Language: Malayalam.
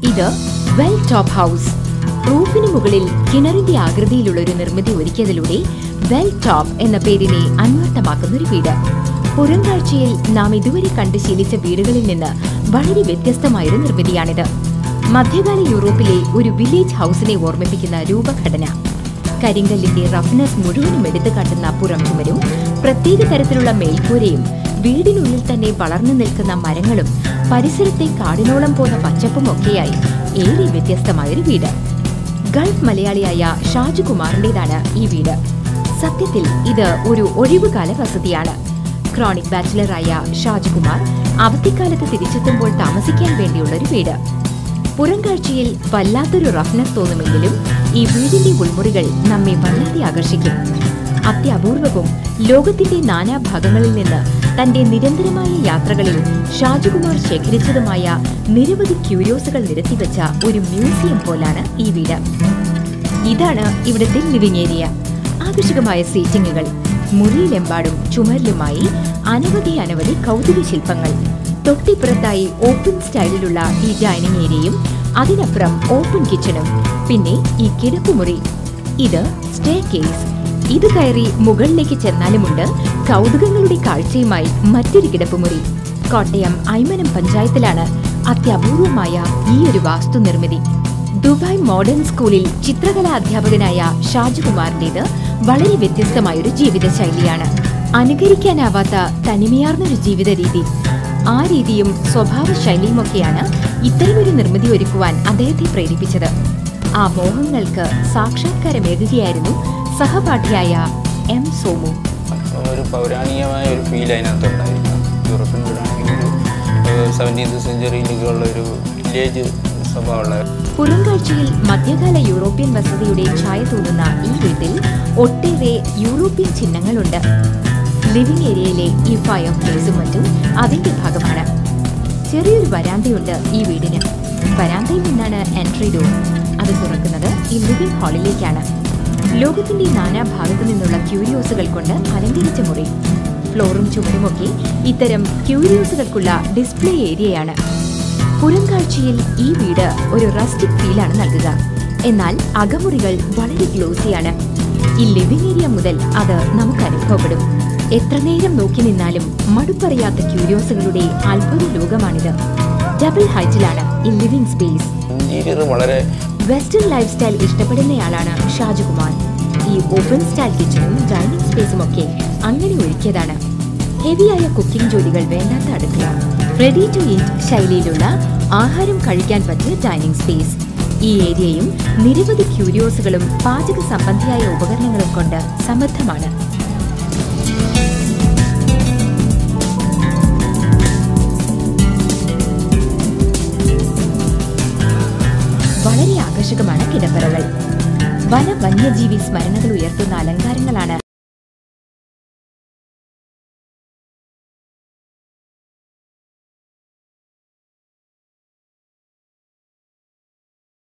ഇത് വെൽ ടോപ്പ് ഹൗസ് റൂഫിന് മുകളിൽ കിണറിന്റെ ആകൃതിയിലുള്ള ഒരു നിർമ്മിതി ഒരുക്കിയതിലൂടെ വെൽ ടോപ്പ് എന്ന പേരിനെ അന്വർത്ഥമാക്കുന്ന ഒരു വീട് പുറംകാഴ്ചയിൽ നാം ഇതുവരെ കണ്ട് ശീലിച്ച വീടുകളിൽ നിന്ന് വളരെ വ്യത്യസ്തമായൊരു നിർമ്മിതിയാണിത് മധ്യകാല യൂറോപ്പിലെ ഒരു വില്ലേജ് ഹൗസിനെ ഓർമ്മിപ്പിക്കുന്ന രൂപഘടന കരിങ്കല്ലിന്റെ റഫ്നെസ് മുഴുവനും എടുത്തു കാട്ടുന്ന പുറം ചുമരും പ്രത്യേക തരത്തിലുള്ള മേൽക്കൂരയും വീടിനുള്ളിൽ തന്നെ വളർന്നു നിൽക്കുന്ന മരങ്ങളും പരിസരത്തെ കാടിനോളം പോന്ന പച്ചപ്പും ഒക്കെയായി ഏറെ വ്യത്യസ്തമായൊരു വീട് ഗൾഫ് മലയാളിയായ ഷാജുകുമാറിന്റേതാണ് ഈ വീട് സത്യത്തിൽ ഇത് ഒരു ഒഴിവുകാല വസതിയാണ് ക്രോണിക് ബാച്ചിലറായ ഷാജുകുമാർ അവധിക്കാലത്ത് തിരിച്ചെത്തുമ്പോൾ താമസിക്കാൻ വേണ്ടിയുള്ള ഒരു വീട് പുറംകാഴ്ചയിൽ വല്ലാത്തൊരു റഫ്നെസ് തോന്നുമെങ്കിലും ഈ വീടിന്റെ ഉൾമുറികൾ നമ്മെ വല്ലാതെ ആകർഷിക്കും അത്യപൂർവവും ലോകത്തിന്റെ നാനാഭാഗങ്ങളിൽ നിന്ന് തന്റെ നിരന്തരമായ യാത്രകളിൽ ഷാജുകുമാർ ശേഖരിച്ചതുമായ നിരവധി ക്യൂരിയോസുകൾ നിരത്തിവെച്ച ഒരു മ്യൂസിയം പോലാണ് ഈ വീട് ഇതാണ് ഇവിടുത്തെ ലിവിംഗ് ഏരിയ ആകർഷകമായ സീറ്റിംഗുകൾ മുറിയിലെമ്പാടും ചുമരിലുമായി അനവധി അനവധി കൗതുക ശില്പങ്ങൾ തൊട്ടിപ്പുറത്തായി ഓപ്പൺ സ്റ്റൈലിലുള്ള ഈ ഡൈനിങ് ഏരിയയും അതിനപ്പുറം ഓപ്പൺ കിച്ചണും പിന്നെ ഈ കിടപ്പുമുറി ഇത് സ്റ്റേ കേസ് ഇത് കയറി മുകളിലേക്ക് ചെന്നാലുമുണ്ട് കൗതുകങ്ങളുടെ കാഴ്ചയുമായി മറ്റൊരു കിടപ്പുമുറി കോട്ടയം ഐമനം പഞ്ചായത്തിലാണ് അത്യപൂർവമായ ഈ ഒരു വാസ്തു നിർമ്മിതി ദുബായ് മോഡേൺ സ്കൂളിൽ ചിത്രകലാ അധ്യാപകനായ ഷാജുകുമാറിന്റേത് വളരെ വ്യത്യസ്തമായൊരു ജീവിത ശൈലിയാണ് അനുകരിക്കാനാവാത്ത തനിമയാർന്നൊരു ജീവിത രീതി ആ രീതിയും സ്വഭാവ ശൈലിയുമൊക്കെയാണ് ഇത്തരമൊരു നിർമ്മിതി ഒരുക്കുവാൻ അദ്ദേഹത്തെ പ്രേരിപ്പിച്ചത് ആ മോഹങ്ങൾക്ക് സാക്ഷാത്കാരമേകുകയായിരുന്നു സഹപാഠിയായ എം സോമു ഒരു പൗരാണികമായ ഒരു ഫീൽ അതിനകത്തുണ്ടായിരുന്നു യൂറോപ്യൻ വീടാണെങ്കിൽ ഒരു സെവൻറ്റീൻത് സെഞ്ചുറിയിലേക്കുള്ള ഒരു വില്ലേജ് സ്വഭാവമുള്ള പുറംകാഴ്ചയിൽ മധ്യകാല യൂറോപ്യൻ വസതിയുടെ ഛായ തോന്നുന്ന ഈ വീട്ടിൽ ഒട്ടേറെ യൂറോപ്യൻ ചിഹ്നങ്ങളുണ്ട് ലിവിംഗ് ഏരിയയിലെ ഈ ഫയർ പ്ലേസും മറ്റും അതിന്റെ ഭാഗമാണ് ചെറിയൊരു വരാന്തയുണ്ട് ഈ വീടിന് വരാന്തയിൽ നിന്നാണ് എൻട്രി ഡോർ അത് തുറക്കുന്നത് ഈ ലിവിംഗ് ഹാളിലേക്കാണ് ലോകത്തിന്റെ നാനാഭാഗത്തു നിന്നുള്ള ക്യൂരിയോസുകൾ കൊണ്ട് അലങ്കരിച്ച മുറി ഫ്ലോറും ചുമരുമൊക്കെ ഇത്തരം ക്യൂരിയോസുകൾക്കുള്ള ഡിസ്പ്ലേ ഏരിയയാണ് പുറംകാഴ്ചയിൽ ഈ വീട് ഒരു റസ്റ്റിക് ഫീലാണ് നൽകുക എന്നാൽ അകമുറികൾ വളരെ ഗ്ലോസിയാണ് ഈ ലിവിംഗ് ഏരിയ മുതൽ അത് നമുക്ക് അനുഭവപ്പെടും എത്ര നേരം നോക്കി നിന്നാലും മടുപ്പറിയാത്ത ക്യൂരിയോസുകളുടെ അത്ഭുത ലോകമാണിത് ഡബിൾ ഹൈറ്റിലാണ് ഈ ലിവിംഗ് സ്പേസ് ഇന്റീരിയർ വളരെ വെസ്റ്റേൺ ലൈഫ് സ്റ്റൈൽ ഇഷ്ടപ്പെടുന്നയാളാണ് ഷാജുകുമാർ ഈ ഓപ്പൺ സ്റ്റൈൽ കിച്ചണും ഡൈനിങ് സ്പേസും ഒക്കെ അങ്ങനെ ഒരുക്കിയതാണ് ഹെവിയായ കുക്കിംഗ് ജോലികൾ വേണ്ടാത്ത അടുക്കള റെഡി ടു ഈറ്റ് ശൈലിയിലുള്ള ആഹാരം കഴിക്കാൻ പറ്റിയ ഡൈനിങ് സ്പേസ് ഈ ഏരിയയും നിരവധി ക്യൂരിയോസുകളും പാചക സംബന്ധിയായ ഉപകരണങ്ങളും കൊണ്ട് സമൃദ്ധമാണ് വളരെ ആകർഷകമാണ് കിടപ്പറകൾ വന വന്യജീവി സ്മരണകൾ ഉയർത്തുന്ന അലങ്കാരങ്ങളാണ്